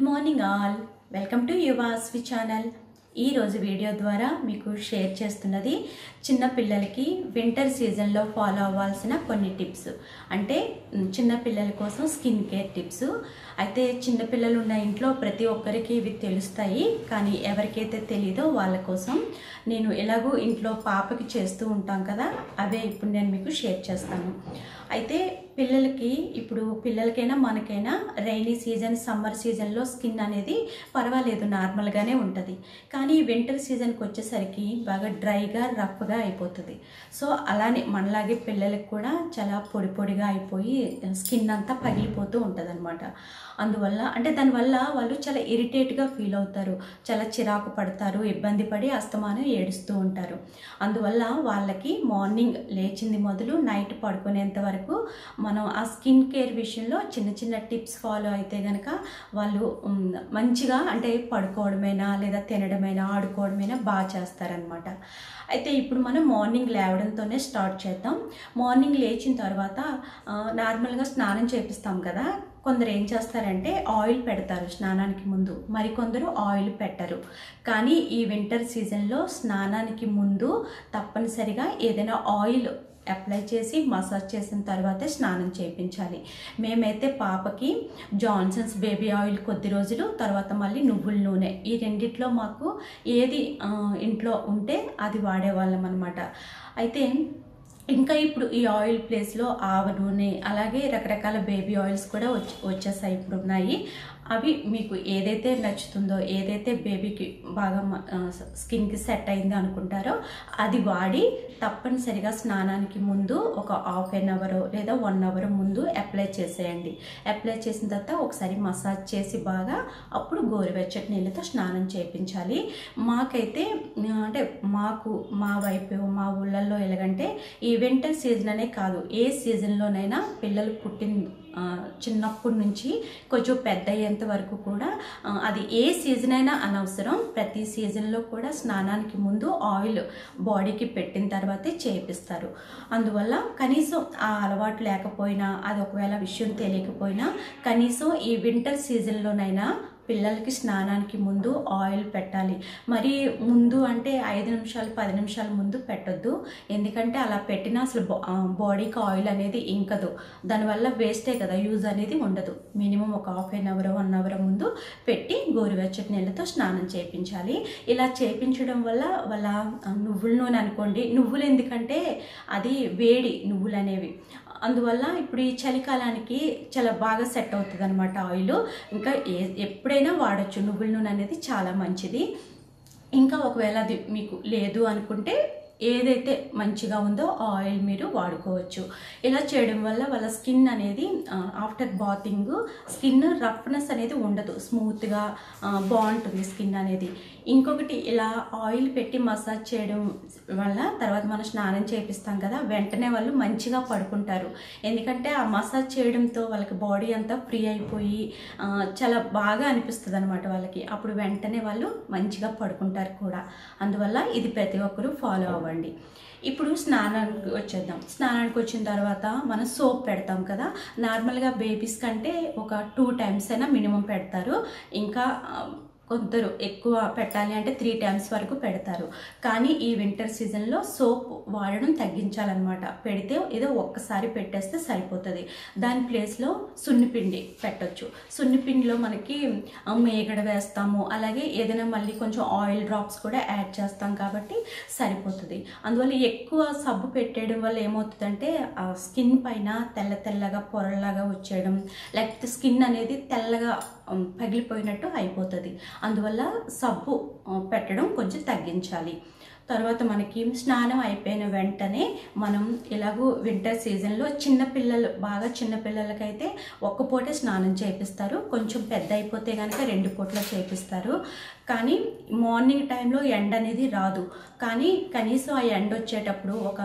morning all welcome to Yuvasvi channel ఈరోజు video ద్వారా మీకు షేర్ చేస్తున్నది చిన్న పిల్లలకి వింటర్ సీజన్లో ఫాలో అవ్వాల్సిన కొన్ని టిప్స్ అంటే మ్, చిన్న పిల్లల కోసం స్కిన్ కేర్ టిప్స్ అయితే చిన్న పిల్లలు ఉన్న ఇంట్లో ప్రతి ఒక్కరికి ఇవి తెలుస్తాయి కానీ ఎవరికైతే తెలీదో వాళ్ళ కోసం నేను ఎలాగో ఇంట్లో పాపకి చేస్తూ ఉంటాం కదా అవే ఇప్పుడు నేను మీకు షేర్ చేస్తాను అయితే పిల్లలకి ఇప్పుడు పిల్లలకైనా మనకైనా రైనీ సీజన్ సమ్మర్ సీజన్లో స్కిన్ అనేది పర్వాలేదు నార్మల్గానే ఉంటుంది కానీ వింటర్ సీజన్కి వచ్చేసరికి బాగా డ్రైగా రఫ్గా అయిపోతుంది సో అలానే మనలాగే పిల్లలకు కూడా చాలా పొడి పొడిగా అయిపోయి స్కిన్ అంతా పగిలిపోతూ ఉంటుంది అనమాట అందువల్ల అంటే దానివల్ల వాళ్ళు చాలా ఇరిటేట్గా ఫీల్ అవుతారు చాలా చిరాకు పడతారు ఇబ్బంది పడి అస్తమానం ఏడుస్తూ ఉంటారు అందువల్ల వాళ్ళకి మార్నింగ్ లేచింది మొదలు నైట్ పడుకునేంత వరకు మనం ఆ స్కిన్ కేర్ విషయంలో చిన్న చిన్న టిప్స్ ఫాలో అయితే కనుక వాళ్ళు ఉమ్, మంచిగా అంటే పడుకోవడమైనా లేదా తినడమైనా ఆడుకోవడమైనా బాగా చేస్తారనమాట అయితే ఇప్పుడు మనం మార్నింగ్ లేవడంతోనే స్టార్ట్ చేద్దాం మార్నింగ్ లేచిన తర్వాత ఆ, నార్మల్గా స్నానం చేపిస్తాం కదా కొందరు ఏం చేస్తారంటే ఆయిల్ పెడతారు స్నానానికి ముందు మరికొందరు ఆయిల్ పెట్టరు కానీ ఈ వింటర్ సీజన్లో స్నానానికి ముందు తప్పనిసరిగా ఏదైనా ఆయిల్ అప్లై చేసి మసాజ్ చేసిన తర్వాతే స్నానం చేయించాలి మేమైతే పాపకి జాన్సన్స్ బేబీ ఆయిల్ కొద్ది రోజులు తర్వాత మళ్ళీ నువ్వుల నూనె ఈ రెండిట్లో మాకు ఏది ఆ, ఇంట్లో ఉంటే అది వాడేవాళ్ళం అనమాట అయితే ఇంకా ఇప్పుడు ఈ ఆయిల్ ప్లేస్లో ఆవ నూనె అలాగే రకరకాల బేబీ ఆయిల్స్ కూడా వచ్చి వచ్చేసాయి ఇప్పుడు ఉన్నాయి అవి మీకు ఏదైతే నచ్చుతుందో ఏదైతే బేబీకి బాగా మ- ఆ, స్కిన్కి సెట్ అయింది అనుకుంటారో అది వాడి తప్పనిసరిగా స్నానానికి ముందు ఒక హాఫ్ అన్ అవర్ లేదా వన్ అవర్ ముందు అప్లై చేసేయండి అప్లై చేసిన తర్వాత ఒకసారి మసాజ్ చేసి బాగా అప్పుడు గోరువెచ్చటి నీళ్ళతో స్నానం చేయించాలి మాకైతే ఆ, అంటే మాకు మా వైపు మా ఊళ్ళల్లో ఎలాగంటే ఈ వింటర్ సీజన్ అనే కాదు ఏ సీజన్లోనైనా పిల్లలు పుట్టిన ఆ, చిన్నప్పటి నుంచి కొంచెం పెద్ద అయ్యేంత వరకు కూడా ఆ, అది ఏ సీజన్ అయినా అనవసరం ప్రతి సీజన్లో కూడా స్నానానికి ముందు ఆయిల్ బాడీకి పెట్టిన తర్వాతే చేపిస్తారు అందువల్ల కనీసం ఆ అలవాటు లేకపోయినా అది ఒకవేళ విషయం తెలియకపోయినా కనీసం ఈ వింటర్ సీజన్లోనైనా పిల్లలకి స్నానానికి ముందు ఆయిల్ పెట్టాలి మరి ముందు అంటే ఐదు నిమిషాలు పది నిమిషాల ముందు పెట్టొద్దు ఎందుకంటే అలా పెట్టినా అసలు బా- ఆ, బాడీకి ఆయిల్ అనేది ఇంకదు దానివల్ల వేస్టే కదా యూజ్ అనేది ఉండదు మినిమం ఒక half an hour one hour ముందు పెట్టి గోరువెచ్చటి నీళ్ళతో స్నానం చేయించాలి ఇలా చేయించడం వల్ల వాళ్ళ ఆ, నువ్వుల నూనె అనుకోండి నువ్వులు ఎందుకంటే అది వేడి నువ్వులు అనేవి అందువల్ల ఇప్పుడు ఈ చలికాలానికి చాలా బాగా సెట్ అవుతుంది అనమాట ఆయిల్ ఇంకా ఏ ఎప్పుడైనా వాడచ్చు నువ్వుల నూనె అనేది చాలా మంచిది ఇంకా ఒకవేళ అది మీకు లేదు అనుకుంటే ఏదైతే మంచిగా ఉందో ఆ ఆయిల్ మీరు వాడుకోవచ్చు ఇలా చేయడం వల్ల వాళ్ళ స్కిన్ అనేది ఆఫ్టర్ బాతింగ్ స్కిన్ రఫ్నెస్ అనేది ఉండదు స్మూత్గా బాగుంటుంది స్కిన్ అనేది ఇంకొకటి ఇలా ఆయిల్ పెట్టి మసాజ్ చేయడం వల్ల తర్వాత మనం స్నానం చేపిస్తాం కదా వెంటనే వాళ్ళు మంచిగా పడుకుంటారు ఎందుకంటే ఆ మసాజ్ చేయడంతో వాళ్ళకి బాడీ అంతా ఫ్రీ అయిపోయి ఆ, చాలా బాగా అనిపిస్తుంది అనమాట వాళ్ళకి అప్పుడు వెంటనే వాళ్ళు మంచిగా పడుకుంటారు కూడా అందువల్ల ఇది ప్రతి ఒక్కరూ ఫాలో అవ్వండి ఇప్పుడు స్నానానికి వచ్చేద్దాం స్నానానికి వచ్చిన తర్వాత మనం సోప్ పెడతాం కదా నార్మల్గా బేబీస్ కంటే ఒక టూ టైమ్స్ అయినా మినిమం పెడతారు ఇంకా ఆ, కొందరు ఎక్కువ పెట్టాలి అంటే త్రీ టైమ్స్ వరకు పెడతారు కానీ ఈ వింటర్ సీజన్లో సోప్ వాడడం తగ్గించాలన్నమాట పెడితే ఏదో ఒక్కసారి పెట్టేస్తే సరిపోతుంది దాని ప్లేస్లో సున్నిపిండి పెట్టొచ్చు సున్నిపిండిలో మనకి ఆ, మేగడ వేస్తాము అలాగే ఏదైనా మళ్ళీ కొంచెం ఆయిల్ డ్రాప్స్ కూడా యాడ్ చేస్తాం కాబట్టి సరిపోతుంది అందువల్ల ఎక్కువ సబ్బు పెట్టేయడం వల్ల ఏమవుతుందంటే ఆ స్కిన్ పైన తెల్ల తెల్లగా పొరలాగా వచ్చేయడం లేకపోతే స్కిన్ అనేది తెల్లగా ఉమ్, పగిలిపోయినట్టు అయిపోతుంది అందువల్ల సబ్బు ఆ, పెట్టడం కొంచెం తగ్గించాలి తర్వాత మనకి స్నానం అయిపోయిన వెంటనే మనం ఎలాగో వింటర్ సీజన్లో చిన్నపిల్లలు బాగా చిన్నపిల్లలకైతే ఒక్క పూటే స్నానం చేపిస్తారు కొంచెం పెద్ద అయిపోతే కనుక రెండు పూట్ల చేపిస్తారు కానీ మార్నింగ్ టైంలో ఎండ అనేది రాదు కానీ కనీసం ఆ ఎండ వచ్చేటప్పుడు ఒక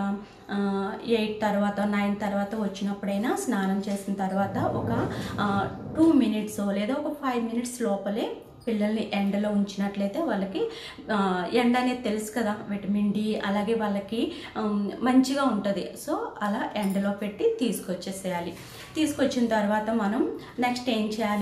ఎయిట్ తర్వాత నైన్ తర్వాత వచ్చినప్పుడైనా స్నానం చేసిన తర్వాత ఒక టూ మినిట్స్ లేదా ఒక ఫైవ్ మినిట్స్ లోపలే పిల్లల్ని ఎండలో ఉంచినట్లయితే వాళ్ళకి ఆ, ఎండ అనేది తెలుసు కదా విటమిన్ డి అలాగే వాళ్ళకి ఉమ్, మంచిగా ఉంటుంది సో అలా ఎండలో పెట్టి తీసుకొచ్చేసేయాలి తీసుకొచ్చిన తర్వాత మనం నెక్స్ట్ ఏం చేయాలి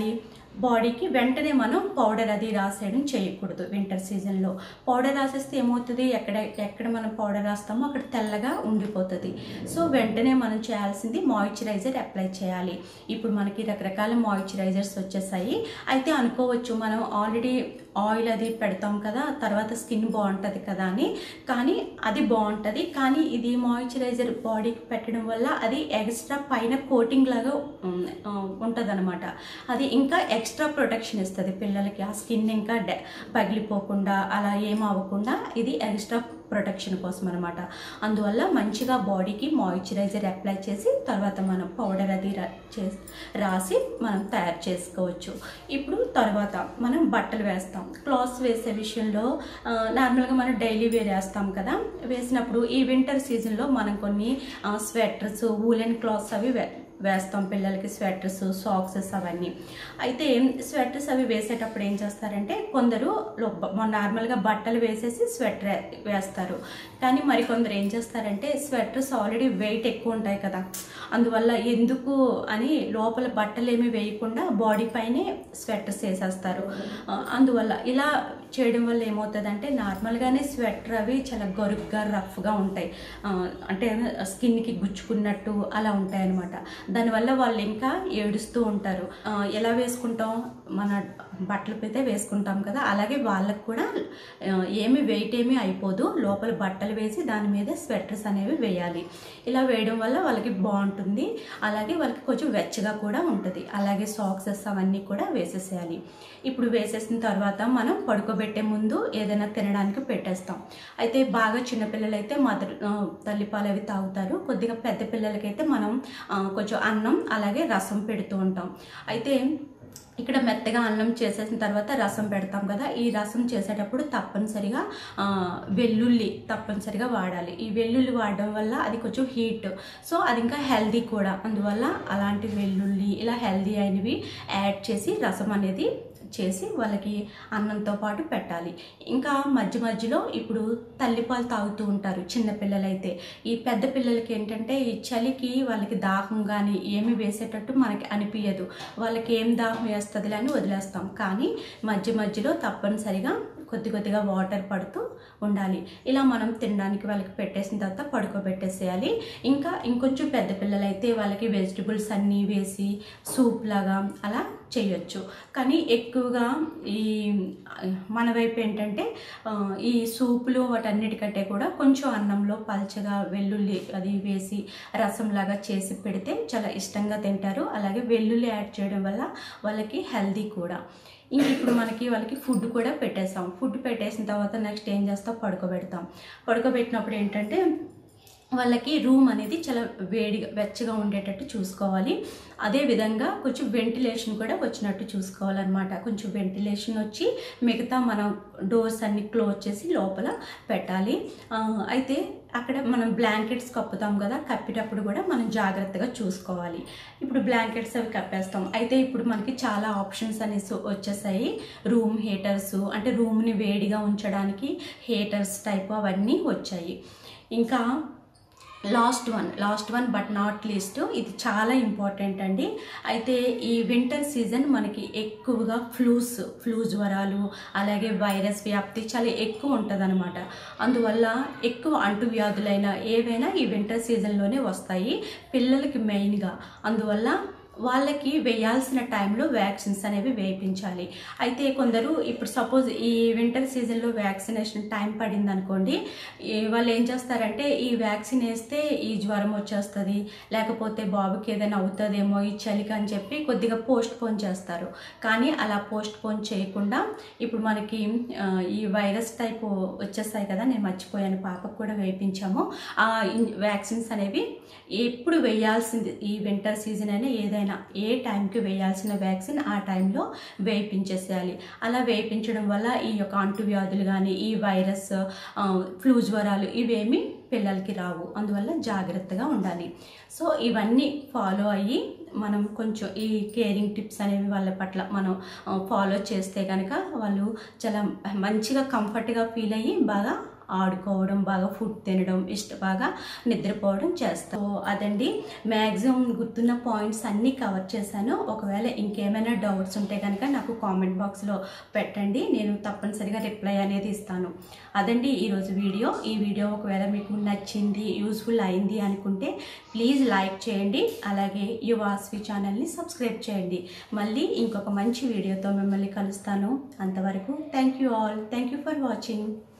బాడీకి వెంటనే మనం పౌడర్ అది రాసేయడం చేయకూడదు వింటర్ సీజన్లో పౌడర్ రాసేస్తే ఏమవుతుంది ఎక్కడ ఎక్కడ మనం పౌడర్ రాస్తామో అక్కడ తెల్లగా ఉండిపోతుంది సో వెంటనే మనం చేయాల్సింది మాయిశ్చరైజర్ అప్లై చేయాలి ఇప్పుడు మనకి రకరకాల మాయిశ్చరైజర్స్ వచ్చేసాయి అయితే అనుకోవచ్చు మనం ఆల్రెడీ ఆయిల్ అది పెడతాం కదా తర్వాత స్కిన్ బాగుంటుంది కదా అని కానీ అది బాగుంటుంది కానీ ఇది మాయిశ్చరైజర్ బాడీకి పెట్టడం వల్ల అది ఎక్స్ట్రా పైన కోటింగ్ లాగా ఉంటుంది అనమాట అది ఇంకా ఎక్స్ట్రా ప్రొటెక్షన్ ఇస్తుంది పిల్లలకి ఆ స్కిన్ ఇంకా డె పగిలిపోకుండా అలా ఏం అవ్వకుండా ఇది ఎక్స్ట్రా ప్రొటెక్షన్ కోసం అనమాట అందువల్ల మంచిగా బాడీకి మాయిశ్చరైజర్ అప్లై చేసి తర్వాత మనం పౌడర్ అది రా- చేసి రాసి మనం తయారు చేసుకోవచ్చు ఇప్పుడు తర్వాత మనం బట్టలు వేస్తాం క్లాత్స్ వేసే విషయంలో ఆ, నార్మల్గా మనం డైలీ వేర్ వేస్తాం కదా వేసినప్పుడు ఈ వింటర్ సీజన్లో మనం కొన్ని స్వెటర్స్ వూలెన్ క్లాత్స్ అవి వే వేస్తాం పిల్లలకి స్వెటర్స్ సాక్సెస్ అవన్నీ అయితే స్వెటర్స్ అవి వేసేటప్పుడు ఏం చేస్తారంటే కొందరు లో- బ- నార్మల్గా బట్టలు వేసేసి స్వెటర్ వేస్తారు కానీ మరికొందరు ఏం చేస్తారంటే స్వెటర్స్ ఆల్రెడీ వెయిట్ ఎక్కువ ఉంటాయి కదా అందువల్ల ఎందుకు అని లోపల బట్టలు ఏమి వేయకుండా బాడీ పైనే స్వెటర్స్ వేసేస్తారు ఆ, అందువల్ల ఇలా చేయడం వల్ల ఏమవుతుందంటే నార్మల్గానే స్వెటర్ అవి చాలా గరుగ్గా రఫ్గా ఉంటాయి ఆ, అంటే స్కిన్కి గుచ్చుకున్నట్టు అలా ఉంటాయి అనమాట దానివల్ల వాళ్ళు ఇంకా ఏడుస్తూ ఉంటారు ఆ, ఎలా వేసుకుంటాం మన బట్టలు అయితే వేసుకుంటాం కదా అలాగే వాళ్ళకు కూడా ఆ, ఏమి వెయిట్ ఏమీ అయిపోదు లోపల బట్టలు వేసి దాని మీద స్వెటర్స్ అనేవి వేయాలి ఇలా వేయడం వల్ల వాళ్ళకి బాగుంటుంది అలాగే వాళ్ళకి కొంచెం వెచ్చగా కూడా ఉంటుంది అలాగే సాక్సెస్ అవన్నీ కూడా వేసేసేయాలి ఇప్పుడు వేసేసిన తర్వాత మనం పడుకోబెట్టే ముందు ఏదైనా తినడానికి పెట్టేస్తాం అయితే బాగా చిన్నపిల్లలు అయితే మదర్ ఆ, తల్లిపాలు అవి తాగుతారు కొద్దిగా పెద్ద పిల్లలకైతే మనం ఆ, కొంచెం అన్నం అలాగే రసం పెడుతూ ఉంటాం అయితే ఇక్కడ మెత్తగా అన్నం చేసేసిన తర్వాత రసం పెడతాం కదా ఈ రసం చేసేటప్పుడు తప్పనిసరిగా ఆ, వెల్లుల్లి తప్పనిసరిగా వాడాలి ఈ వెల్లుల్లి వాడడం వల్ల అది కొంచెం హీట్ సో అది ఇంకా హెల్దీ కూడా అందువల్ల అలాంటి వెల్లుల్లి ఇలా హెల్దీ అయినవి యాడ్ చేసి రసం అనేది చేసి వాళ్ళకి అన్నంతో పాటు పెట్టాలి ఇంకా మధ్య మధ్యలో ఇప్పుడు తల్లిపాలు తాగుతూ ఉంటారు చిన్న పిల్లలైతే ఈ పెద్ద పిల్లలకి ఏంటంటే ఈ చలికి వాళ్ళకి దాహం కానీ ఏమి వేసేటట్టు మనకి అనిపించదు వాళ్ళకి ఏం దాహం వేస్తుంది అని వదిలేస్తాం కానీ మధ్య మధ్యలో తప్పనిసరిగా కొద్ది కొద్దిగా వాటర్ పడుతూ ఉండాలి ఇలా మనం తినడానికి వాళ్ళకి పెట్టేసిన తర్వాత పడుకోబెట్టేసేయాలి ఇంకా ఇంకొంచెం పెద్ద పిల్లలైతే వాళ్ళకి వెజిటబుల్స్ అన్నీ వేసి సూప్ లాగా అలా చేయొచ్చు కానీ ఎక్కువగా ఈ మన వైపు ఏంటంటే ఆ, ఈ సూపులు వాటన్నిటికంటే కూడా కొంచెం అన్నంలో పల్చగా వెల్లుల్లి అది వేసి రసంలాగా చేసి పెడితే చాలా ఇష్టంగా తింటారు అలాగే వెల్లుల్లి యాడ్ చేయడం వల్ల వాళ్ళకి హెల్దీ కూడా ఇంక ఇప్పుడు మనకి వాళ్ళకి ఫుడ్ కూడా పెట్టేస్తాం ఫుడ్ పెట్టేసిన తర్వాత నెక్స్ట్ ఏం చేస్తాం పడుకోబెడతాం పడుకోబెట్టినప్పుడు ఏంటంటే వాళ్ళకి రూమ్ అనేది చాలా వేడిగా వెచ్చగా ఉండేటట్టు చూసుకోవాలి అదే విధంగా కొంచెం వెంటిలేషన్ కూడా వచ్చినట్టు చూసుకోవాలన్నమాట కొంచెం వెంటిలేషన్ వచ్చి మిగతా మనం డోర్స్ అన్ని క్లోజ్ చేసి లోపల పెట్టాలి ఆ, అయితే అక్కడ మనం బ్లాంకెట్స్ కప్పుతాం కదా కప్పేటప్పుడు కూడా మనం జాగ్రత్తగా చూసుకోవాలి ఇప్పుడు బ్లాంకెట్స్ అవి కప్పేస్తాం అయితే ఇప్పుడు మనకి చాలా ఆప్షన్స్ అనేసి వచ్చేసాయి రూమ్ హీటర్స్ అంటే రూమ్ని వేడిగా ఉంచడానికి హీటర్స్ టైప్ అవన్నీ వచ్చాయి ఇంకా last one last one but not least ఇది చాలా ఇంపార్టెంట్ అండి అయితే ఈ వింటర్ సీజన్ మనకి ఎక్కువగా ఫ్లూస్ ఫ్లూ జ్వరాలు అలాగే వైరస్ వ్యాప్తి చాలా ఎక్కువ ఉంటుంది అందువల్ల ఎక్కువ అంటువ్యాధులైన ఏవైనా ఈ వింటర్ సీజన్లోనే వస్తాయి పిల్లలకి మెయిన్గా అందువల్ల వాళ్ళకి వేయాల్సిన టైంలో వ్యాక్సిన్స్ అనేవి వేయించాలి అయితే కొందరు ఇప్పుడు సపోజ్ ఈ వింటర్ సీజన్లో వ్యాక్సినేషన్ టైం పడింది అనుకోండి ఈ వాళ్ళు ఏం చేస్తారంటే ఈ వ్యాక్సిన్ వేస్తే ఈ జ్వరం వచ్చేస్తుంది లేకపోతే బాబుకి ఏదైనా అవుతుందేమో ఈ చలికి అని చెప్పి కొద్దిగా పోస్ట్ పోన్ చేస్తారు కానీ అలా పోస్ట్ పోన్ చేయకుండా ఇప్పుడు మనకి ఆ, ఈ వైరస్ టైప్ వచ్చేస్తాయి కదా నేను మర్చిపోయాను పాపకు కూడా వేయించాము ఆ ఇన్- వ్యాక్సిన్స్ అనేవి ఎప్పుడు వేయాల్సింది ఈ వింటర్ సీజన్ అయినా ఏదైనా ఏ టైంకి వేయాల్సిన వ్యాక్సిన్ ఆ టైంలో వేయించేసేయాలి అలా వేయించడం వల్ల ఈ యొక్క అంటువ్యాధులు కానీ ఈ వైరస్ ఆ, ఫ్లూ జ్వరాలు ఇవేమి పిల్లలకి రావు అందువల్ల జాగ్రత్తగా ఉండాలి సో ఇవన్నీ ఫాలో అయ్యి మనం కొంచెం ఈ కేరింగ్ టిప్స్ అనేవి వాళ్ళ పట్ల మనం ఫాలో చేస్తే కనుక వాళ్ళు చాలా మంచిగా కంఫర్ట్గా ఫీల్ అయ్యి బాగా ఆడుకోవడం బాగా ఫుడ్ తినడం ఇష్ట బాగా నిద్రపోవడం చేస్తాం సో అదండి మ్యాక్సిమం గుర్తున్న పాయింట్స్ అన్నీ కవర్ చేశాను ఒకవేళ ఇంకేమైనా డౌట్స్ ఉంటే కనుక నాకు కామెంట్ బాక్స్లో పెట్టండి నేను తప్పనిసరిగా రిప్లై అనేది ఇస్తాను అదండి ఈరోజు వీడియో ఈ వీడియో ఒకవేళ మీకు నచ్చింది యూస్ఫుల్ అయింది అనుకుంటే ప్లీజ్ లైక్ చేయండి అలాగే యువాస్వి ఛానల్ని సబ్స్క్రైబ్ చేయండి మళ్ళీ ఇంకొక మంచి వీడియోతో మిమ్మల్ని కలుస్తాను అంతవరకు thank you all thank you for watching